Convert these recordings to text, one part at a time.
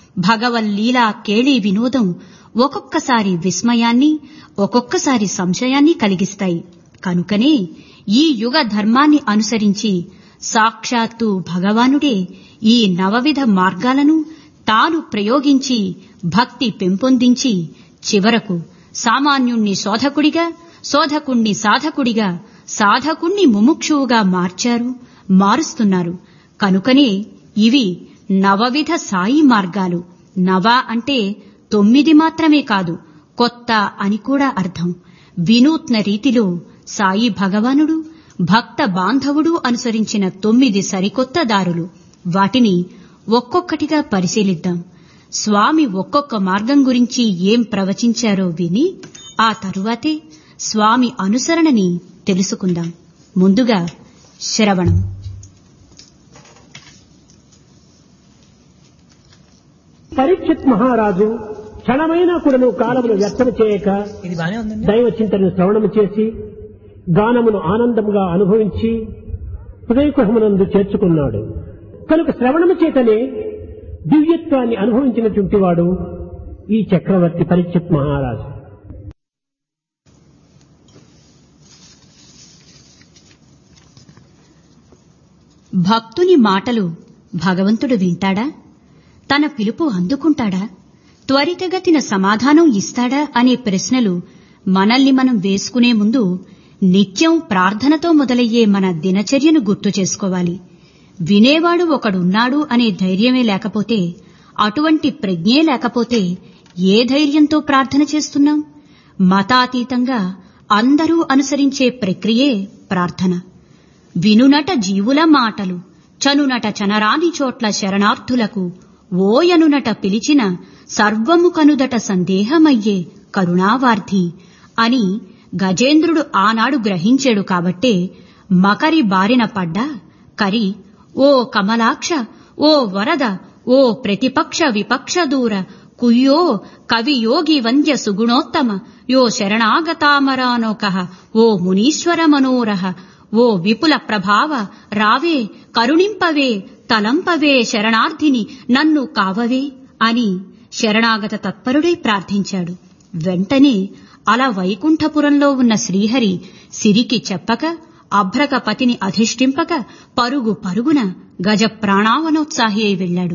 భగవల్లీలా కేళీ వినోదం ఒక్కొక్కసారి విస్మయాన్ని ఒక్కొక్కసారి సంశయాన్ని కలిగిస్తాయి కనుకనే ఈ యుగ ధర్మాన్ని అనుసరించి సాక్షాత్తు భగవానుడే ఈ నవవిధ మార్గాలను తాను ప్రయోగించి భక్తి పెంపొందించి చివరకు సామాన్యుణ్ణి శోధకుడిగా శోధకుణ్ణి సాధకుడిగా సాధకుణ్ణి ముముక్షువుగా మార్చారు మారుస్తున్నారు కనుకనే ఇవి నవవిధ సాయి మార్గాలు నవ అంటే తొమ్మిది మాత్రమే కాదు కొత్త అని కూడా అర్థం వినూత్న రీతిలో సాయి భగవానుడు భక్త బాంధవుడు అనుసరించిన తొమ్మిది సరికొత్త దారులు వాటిని ఒక్కొక్కటిగా పరిశీలిద్దాం స్వామి ఒక్కొక్క మార్గం గురించి ఏం ప్రవచించారో విని ఆ తరువాతే స్వామి అనుసరణని తెలుసుకుందాం ముందుగా శ్రవణం పరీక్షిత్ మహారాజు క్షణమైనా కూడాను కాలమును వ్యర్థం చేయక ఇది బానే ఉందండి దైవ చింతనను శ్రవణము చేసి గానమును ఆనందముగా అనుభవించి హృదయకుహమునందు చేర్చుకున్నాడు కనుక శ్రవణము చేతనే దివ్యత్వాన్ని అనుభవించినటువంటి వాడు ఈ చక్రవర్తి పరీక్షిత్ మహారాజు భక్తుని మాటలు భగవంతుడు వింటాడా తన పిలుపు అందుకుంటాడా త్వరితగతిన సమాధానం ఇస్తాడా అనే ప్రశ్నలు మనల్ని మనం వేసుకునే ముందు నిత్యం ప్రార్థనతో మొదలయ్యే మన దినచర్యను గుర్తు చేసుకోవాలి వినేవాడు ఒకడున్నాడు అనే ధైర్యమే లేకపోతే అటువంటి ప్రజ్ఞే లేకపోతే ఏ ధైర్యంతో ప్రార్థన చేస్తున్నాం మతాతీతంగా అందరూ అనుసరించే ప్రక్రియే ప్రార్థన వినునట జీవుల మాటలు చనునట చనరాని చోట్ల శరణార్థులకు ఓయనునట పిలిచిన సర్వము కనుదట సందేహమయ్యే కరుణావార్ధి అని గజేంద్రుడు ఆనాడు గ్రహించాడు కాబట్టే మకరి బారిన పడ్డా కరి ఓ కమలాక్ష ఓ వరద ఓ ప్రతిపక్ష విపక్ష దూర కుయ్యో కవి యోగి వంద్య సుగుణోత్తమ యో శరణాగతామరానోక ఓ మునీశ్వర మనోరహ ఓ విపుల ప్రభావ రావే కరుణింపవే తలంపవే శరణార్థిని నన్ను కావవే అని శరణాగత తత్పరుడై ప్రార్థించాడు వెంటనే అలా వైకుంఠపురంలో ఉన్న శ్రీహరి సిరికి చెప్పక అభ్రకపతిని అధిష్ఠింపక పరుగు పరుగున గజ ప్రాణావనోత్సాహి అయి వెళ్లాడు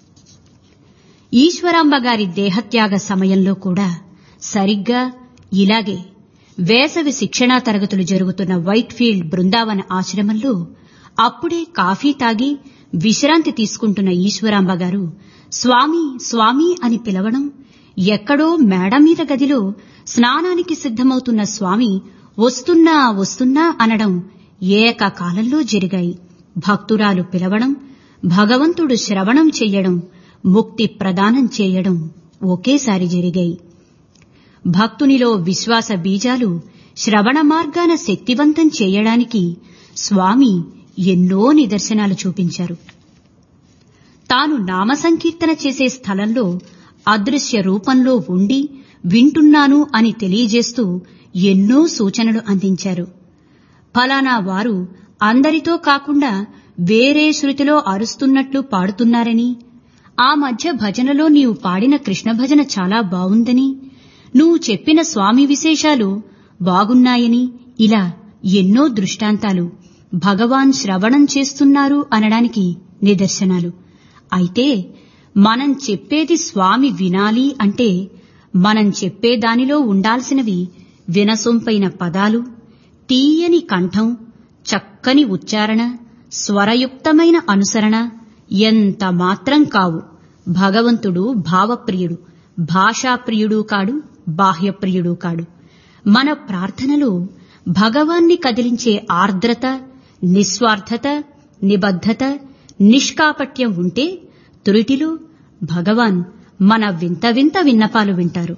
ఈశ్వరాంబ గారి దేహత్యాగ సమయంలో కూడా సరిగ్గా ఇలాగే వేసవి శిక్షణా తరగతులు జరుగుతున్న వైట్ఫీల్డ్ బృందావన ఆశ్రమంలో అప్పుడే కాఫీ తాగి విశ్రాంతి తీసుకుంటున్న ఈశ్వరాంబ గారు స్వామి స్వామి అని పిలవడం ఎక్కడో మేడ మీద గదిలో స్నానానికి సిద్ధమవుతున్న స్వామి వస్తున్నా వస్తున్నా అనడం ఏకకాలంలో జరిగాయి భక్తురాలు పిలవడం భగవంతుడు శ్రవణం చెయ్యడం ముక్తి ప్రదానం చేయడం ఒకేసారి జరిగాయి భక్తునిలో విశ్వాస బీజాలు శ్రవణ మార్గాన శక్తివంతం చేయడానికి స్వామి ఎన్నో నిదర్శనాలు చూపించారు తాను నామ సంకీర్తన చేసే స్థలంలో అదృశ్య రూపంలో ఉండి వింటున్నాను అని తెలియజేస్తూ ఎన్నో సూచనలు అందించారు ఫలానా వారు అందరితో కాకుండా వేరే శృతిలో అరుస్తున్నట్లు పాడుతున్నారని ఆ మధ్య భజనలో నీవు పాడిన కృష్ణ భజన చాలా బావుందని నువ్వు చెప్పిన స్వామి విశేషాలు బాగున్నాయని ఇలా ఎన్నో దృష్టాంతాలు భగవాన్ శ్రవణం చేస్తున్నారు అనడానికి నిదర్శనాలు అయితే మనం చెప్పేది స్వామి వినాలి అంటే మనం చెప్పే దానిలో ఉండాల్సినవి వినసొంపైన పదాలు తీయని కంఠం చక్కని ఉచ్చారణ స్వరయుక్తమైన అనుసరణ ఎంత మాత్రం కావు భగవంతుడు భావప్రియుడు భాషాప్రియుడు కాడు బాహ్యప్రియుడు కాడు మన ప్రార్థనలో భగవాన్ని కదిలించే ఆర్ద్రత నిస్వార్థత నిబద్ధత నిష్కాపట్యం ఉంటే తురిటిలో భగవాన్ మన వింత వింత విన్నపాలు వింటారు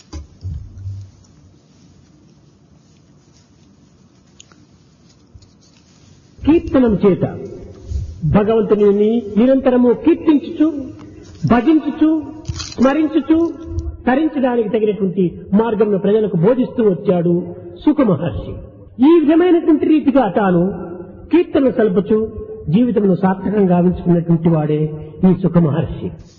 కీర్తనం చేత భగవంతుని నిరంతరము కీర్తించుచు భజించుచు స్మరించుచు తరించడానికి తగినటువంటి మార్గంలో ప్రజలకు బోధిస్తూ వచ్చాడు సుఖ మహర్షి ఈ విధమైనటువంటి రీతిగా తాను కీర్తనలు సల్పుచు జీవితమును సార్థకంగా గావించుకున్నటువంటి వాడే ఈ సుఖ మహర్షి